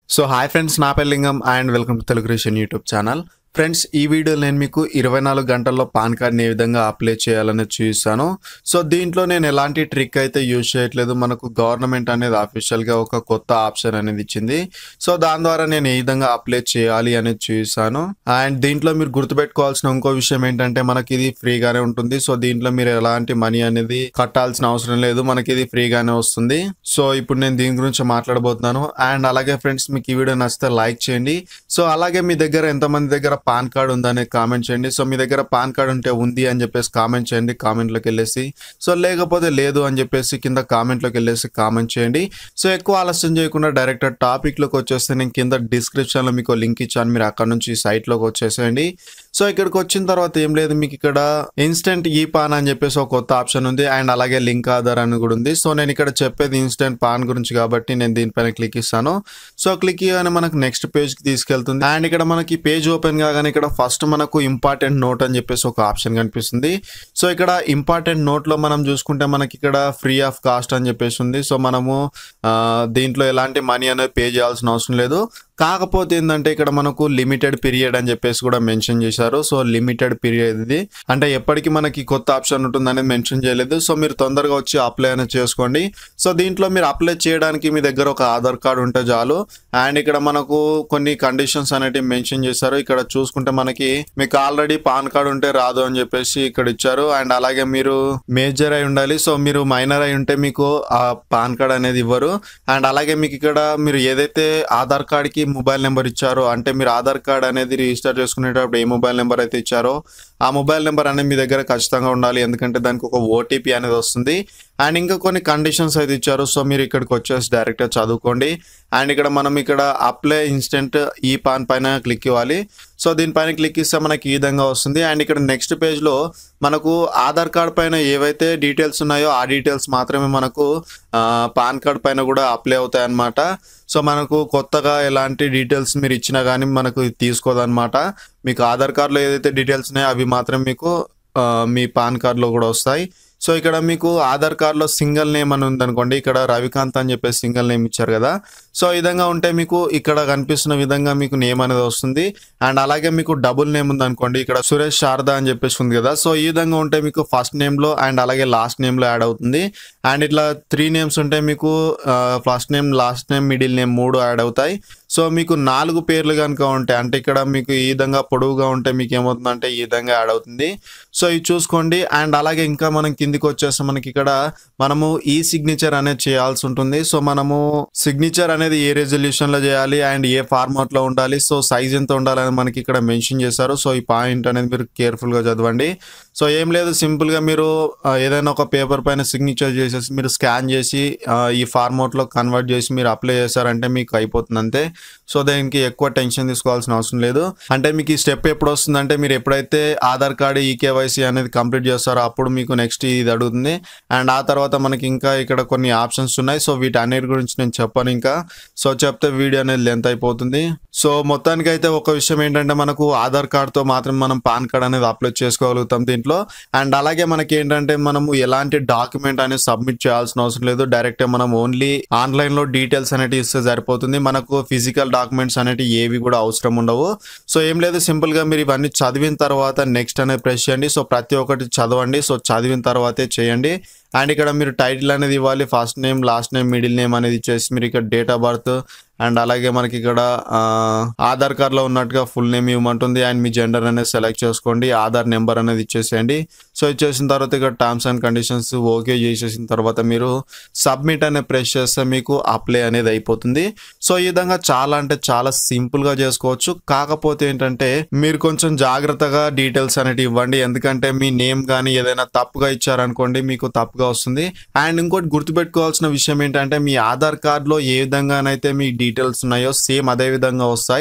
so hi friends నా పేరు Lingam and welcome to Telugu ration YouTube channel friends ఈ వీడియోలో నేను మీకు ఇరవై నాలుగు గంటల్లో పాన్ కార్డ్ని ఏ విధంగా అప్లై చేయాలని చూపిస్తాను సో దీంట్లో నేను ఎలాంటి ట్రిక్ అయితే యూజ్ చేయట్లేదు మనకు గవర్నమెంట్ అనేది అఫీషియల్గా ఒక కొత్త ఆప్షన్ అనేది ఇచ్చింది సో దాని ద్వారా నేను ఏ విధంగా అప్లై చేయాలి అనేది చూపిస్తాను అండ్ దీంట్లో మీరు గుర్తుపెట్టుకోవాల్సిన ఇంకో విషయం ఏంటంటే మనకి ఇది ఫ్రీగానే ఉంటుంది సో దీంట్లో మీరు ఎలాంటి మనీ అనేది కట్టాల్సిన అవసరం లేదు మనకి ఇది ఫ్రీగానే వస్తుంది సో ఇప్పుడు నేను దీని గురించి మాట్లాడబోతున్నాను అండ్ అలాగే ఫ్రెండ్స్ మీకు ఈ వీడియో నచ్చితే లైక్ చేయండి సో అలాగే మీ దగ్గర ఎంతమంది దగ్గర పాన్ కార్డ్ ఉందని కామెంట్ చేయండి సో మీ దగ్గర పాన్ కార్డ్ ఉంటే ఉంది అని చెప్పేసి కామెంట్ చేయండి కామెంట్లోకి వెళ్ళేసి సో లేకపోతే లేదు అని చెప్పేసి కింద కామెంట్లోకి వెళ్ళేసి కామెంట్ చేయండి సో ఎక్కువ ఆలస్యం చేయకుండా డైరెక్ట్ టాపిక్లోకి వచ్చేస్తే నేను కింద డిస్క్రిప్షన్లో మీకు లింక్ ఇచ్చాను మీరు అక్కడ నుంచి సైట్లోకి వచ్చేసేయండి సో ఇక్కడికి వచ్చిన తర్వాత ఏం లేదు మీకు ఇక్కడ ఇన్స్టెంట్ ఈ పాన్ అని చెప్పేసి ఒక కొత్త ఆప్షన్ ఉంది అండ్ అలాగే లింక్ ఆధార్ అని కూడా ఉంది సో నేను ఇక్కడ చెప్పేది ఇన్స్టెంట్ పాన్ గురించి కాబట్టి నేను దీనిపైన క్లిక్ ఇస్తాను సో క్లిక్ చేయగానే మనకు నెక్స్ట్ పేజ్ కి తీసుకెళ్తుంది అండ్ ఇక్కడ మనకి పేజ్ ఓపెన్ కాగానే ఇక్కడ ఫస్ట్ మనకు ఇంపార్టెంట్ నోట్ అని చెప్పేసి ఒక ఆప్షన్ కనిపిస్తుంది సో ఇక్కడ ఇంపార్టెంట్ నోట్ లో మనం చూసుకుంటే మనకి ఇక్కడ ఫ్రీ ఆఫ్ కాస్ట్ అని చెప్పేసి ఉంది సో మనము ఆ, దీంట్లో ఎలాంటి మనీ అనేది పే చేయాల్సిన అవసరం లేదు కాకపోతే ఏంటంటే ఇక్కడ మనకు లిమిటెడ్ పీరియడ్ అని చెప్పేసి కూడా మెన్షన్ చేశారు సో లిమిటెడ్ పీరియడ్ ఇది అంటే ఎప్పటికి మనకి కొత్త ఆప్షన్ ఉంటుంది అనేది మెన్షన్ చేయలేదు సో మీరు తొందరగా వచ్చి అప్లై అనేది చేసుకోండి సో దీంట్లో మీరు అప్లై చేయడానికి మీ దగ్గర ఒక ఆధార్ కార్డు ఉంటే చాలు అండ్ ఇక్కడ మనకు కొన్ని కండిషన్స్ అనేటివి మెన్షన్ చేశారు ఇక్కడ చూసుకుంటే మనకి మీకు ఆల్రెడీ పాన్ కార్డు ఉంటే రాదు అని చెప్పేసి ఇక్కడ ఇచ్చారు అండ్ అలాగే మీరు మేజర్ అయి ఉండాలి సో మీరు మైనర్ అయి ఉంటే మీకు ఆ పాన్ కార్డ్ అనేది ఇవ్వరు అండ్ అలాగే మీకు ఇక్కడ మీరు ఏదైతే ఆధార్ కార్డ్ కి మొబైల్ నెంబర్ ఇచ్చారో అంటే మీరు ఆధార్ కార్డ్ అనేది రిజిస్టర్ చేసుకునేటప్పుడు ఏ మొబైల్ నెంబర్ అయితే ఇచ్చారో ఆ మొబైల్ నెంబర్ అనేది మీ దగ్గర ఖచ్చితంగా ఉండాలి ఎందుకంటే దానికి ఒక ఓటీపీ అనేది వస్తుంది అండ్ ఇంకా కొన్ని కండిషన్స్ అయితే ఇచ్చారు సో మీరు ఇక్కడికి వచ్చేసి డైరెక్ట్గా చదువుకోండి అండ్ ఇక్కడ మనం ఇక్కడ అప్లై ఇన్స్టెంట్ ఈ పాన్ పైన క్లిక్ ఇవ్వాలి సో దీనిపైన క్లిక్ ఇస్తే మనకి ఈ విధంగా వస్తుంది అండ్ ఇక్కడ నెక్స్ట్ పేజ్లో మనకు ఆధార్ కార్డ్ పైన ఏవైతే డీటెయిల్స్ ఉన్నాయో ఆ డీటెయిల్స్ మాత్రమే మనకు ఆ, పాన్ కార్డ్ పైన కూడా అప్లై అవుతాయి అన్నమాట సో మనకు కొత్తగా ఎలాంటి డీటెయిల్స్ మీరు ఇచ్చినా కానీ మనకు ఇది తీసుకోదన్నమాట మీకు ఆధార్ కార్డులో ఏదైతే డీటెయిల్స్ ఉన్నాయో అవి మాత్రం మీకు ఆ, మీ పాన్ కార్డులో కూడా వస్తాయి సో ఇక్కడ మీకు ఆధార్ కార్డులో సింగిల్ నేమ్ అని ఉందనుకోండి ఇక్కడ రవికాంత్ అని చెప్పేసి సింగిల్ నేమ్ ఇచ్చారు కదా సో ఈ విధంగా ఉంటే మీకు ఇక్కడ కనిపిస్తున్న విధంగా మీకు నేమ్ అనేది వస్తుంది అండ్ అలాగే మీకు డబుల్ నేమ్ ఉంది అనుకోండి ఇక్కడ సురేష్ శారదా అని చెప్పేసి ఉంది కదా సో ఈ విధంగా ఉంటే మీకు ఫస్ట్ నేమ్ లో అండ్ అలాగే లాస్ట్ నేమ్ లో యాడ్ అవుతుంది అండ్ ఇట్లా త్రీ నేమ్స్ ఉంటే మీకు first name last name middle name మూడు యాడ్ అవుతాయి సో మీకు నాలుగు పేర్లు కనుక ఉంటాయి అంటే ఇక్కడ మీకు ఈ విధంగా పొడవుగా ఉంటే మీకు ఏమవుతుందంటే ఈ విధంగా యాడ్ అవుతుంది సో ఇది చూసుకోండి అండ్ అలాగే ఇంకా మనం కిందికి వచ్చేస్తే మనకి ఇక్కడ మనము ఈ సిగ్నేచర్ అనేది చేయాల్సి ఉంటుంది సో మనము సిగ్నేచర్ అనేది ఏ రెజల్యూషన్ లో చేయాలి అండ్ ఏ ఫార్మాట్ లో ఉండాలి సో సైజ్ ఎంత ఉండాలని మనకి ఇక్కడ మెన్షన్ చేశారు సో ఈ పాయింట్ అనేది మీరు కేర్ఫుల్ గా చదవండి సో ఏం లేదు సింపుల్ గా మీరు ఆ, ఏదైనా ఒక పేపర్ పైన సిగ్నేచర్ చేసేసి మీరు స్కాన్ చేసి ఆ, ఈ ఫార్మాట్ లో కన్వర్ట్ చేసి మీరు అప్లై చేశారంటే మీకు అయిపోతుంది అంతే సో దానికి ఎక్కువ టెన్షన్ తీసుకోవాల్సిన అవసరం లేదు అంటే మీకు ఈ స్టెప్ ఎప్పుడు వస్తుందంటే మీరు ఎప్పుడైతే ఆధార్ కార్డు ఈకేవైసీ అనేది కంప్లీట్ చేస్తారో అప్పుడు మీకు నెక్స్ట్ ఇది అడుగుతుంది అండ్ ఆ తర్వాత మనకి ఇంకా ఇక్కడ కొన్ని ఆప్షన్స్ ఉన్నాయి సో వీటి అన్నిటి గురించి నేను చెప్పను ఇంకా సో చెప్తే వీడియో అనేది లెంత్ అయిపోతుంది సో మొత్తానికి అయితే ఒక విషయం ఏంటంటే మనకు ఆధార్ కార్డ్తో మాత్రం మనం పాన్ కార్డ్ అనేది అప్లై చేసుకోగలుగుతాం దీంట్లో అండ్ అలాగే మనకి ఏంటంటే మనము ఎలాంటి డాక్యుమెంట్ అనేది సబ్మిట్ చేయాల్సిన అవసరం లేదు డైరెక్ట్ మనం ఓన్లీ ఆన్లైన్ లో డీటెయిల్స్ అనేవి ఇస్తే సరిపోతుంది మనకు ఫిజికల్ డాక్యుమెంట్స్ అనేవి ఏవి కూడా అవసరం ఉండవు సో ఏం లేదు సింపుల్ గా మీరు ఇవన్నీ చదివిన తర్వాత నెక్స్ట్ అనేది ప్రెస్ చేయండి సో ప్రతి ఒక్కటి చదవండి సో చదివిన తర్వాతే చేయండి అండ్ ఇక్కడ మీరు టైటిల్ అనేది ఇవ్వాలి first name last name middle name అనేది ఇచ్చేసి మీరు ఇక్కడ డేట్ ఆఫ్ బర్త్ అండ్ అలాగే మనకి ఇక్కడ ఆ, ఆధార్ కార్డ్లో ఉన్నట్టుగా ఫుల్ నేమ్ ఇవ్వమంటుంది అండ్ మీ జెండర్ అనేది సెలెక్ట్ చేసుకోండి ఆధార్ నెంబర్ అనేది ఇచ్చేసేయండి సో ఇచ్చేసిన తర్వాత ఇక్కడ టర్మ్స్ అండ్ కండిషన్స్ ఓకే చేసేసిన తర్వాత మీరు సబ్మిట్ అనే ప్రెస్ చేస్తే మీకు అప్లై అనేది అయిపోతుంది సో ఈ విధంగా చాలా అంటే చాలా సింపుల్ గా చేసుకోవచ్చు కాకపోతే ఏంటంటే మీరు కొంచెం జాగ్రత్తగా డీటెయిల్స్ అనేవి ఇవ్వండి ఎందుకంటే మీ నేమ్ కానీ ఏదైనా తప్పుగా ఇచ్చారనుకోండి మీకు తప్పుగా వస్తుంది అండ్ ఇంకోటి గుర్తుపెట్టుకోవాల్సిన విషయం ఏంటంటే మీ ఆధార్ కార్డులో ఏ విధంగానైతే మీ డీటెయిల్స్ ఉన్నాయో సేమ్ అదే విధంగా వస్తాయి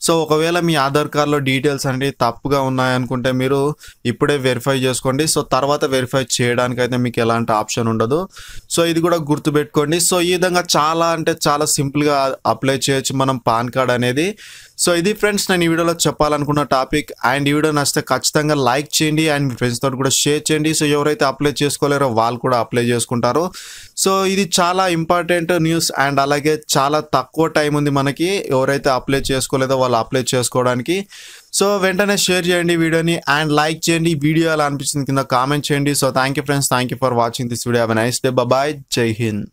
సో ఒకవేళ మీ ఆధార్ కార్డులో డీటెయిల్స్ అనేవి తప్పుగా ఉన్నాయనుకుంటే మీరు ఇప్పుడే వెరిఫై చేసుకోండి సో తర్వాత వెరిఫై చేయడానికి అయితే మీకు ఎలాంటి ఆప్షన్ ఉండదు సో ఇది కూడా గుర్తుపెట్టుకోండి సో ఈ విధంగా చాలా అంటే చాలా సింపుల్గా అప్లై చేయొచ్చు మనం పాన్ కార్డ్ అనేది సో ఇది ఫ్రెండ్స్ నేను ఈ వీడియోలో చెప్పాలనుకున్న టాపిక్ అండ్ ఈ వీడియో నచ్చితే ఖచ్చితంగా లైక్ చేయండి అండ్ మీ ఫ్రెండ్స్ తోటి కూడా షేర్ చేయండి సో ఎవరైతే అప్లై చేసుకోలేరో వాళ్ళు కూడా అప్లై చేసుకుంటారు సో ఇది చాలా ఇంపార్టెంట్ న్యూస్ అండ్ అలాగే చాలా తక్కువ టైం ఉంది మనకి ఎవరైతే అప్లై చేసుకోలేదో వాళ్ళు అప్లై చేసుకోవడానికి సో వెంటనే షేర్ చేయండి వీడియోని అండ్ లైక్ చేయండి వీడియో ఎలా అనిపించింది కింద కామెంట్ చేయండి so thank you friends thank you for watching this video have nice day bye Jai Hind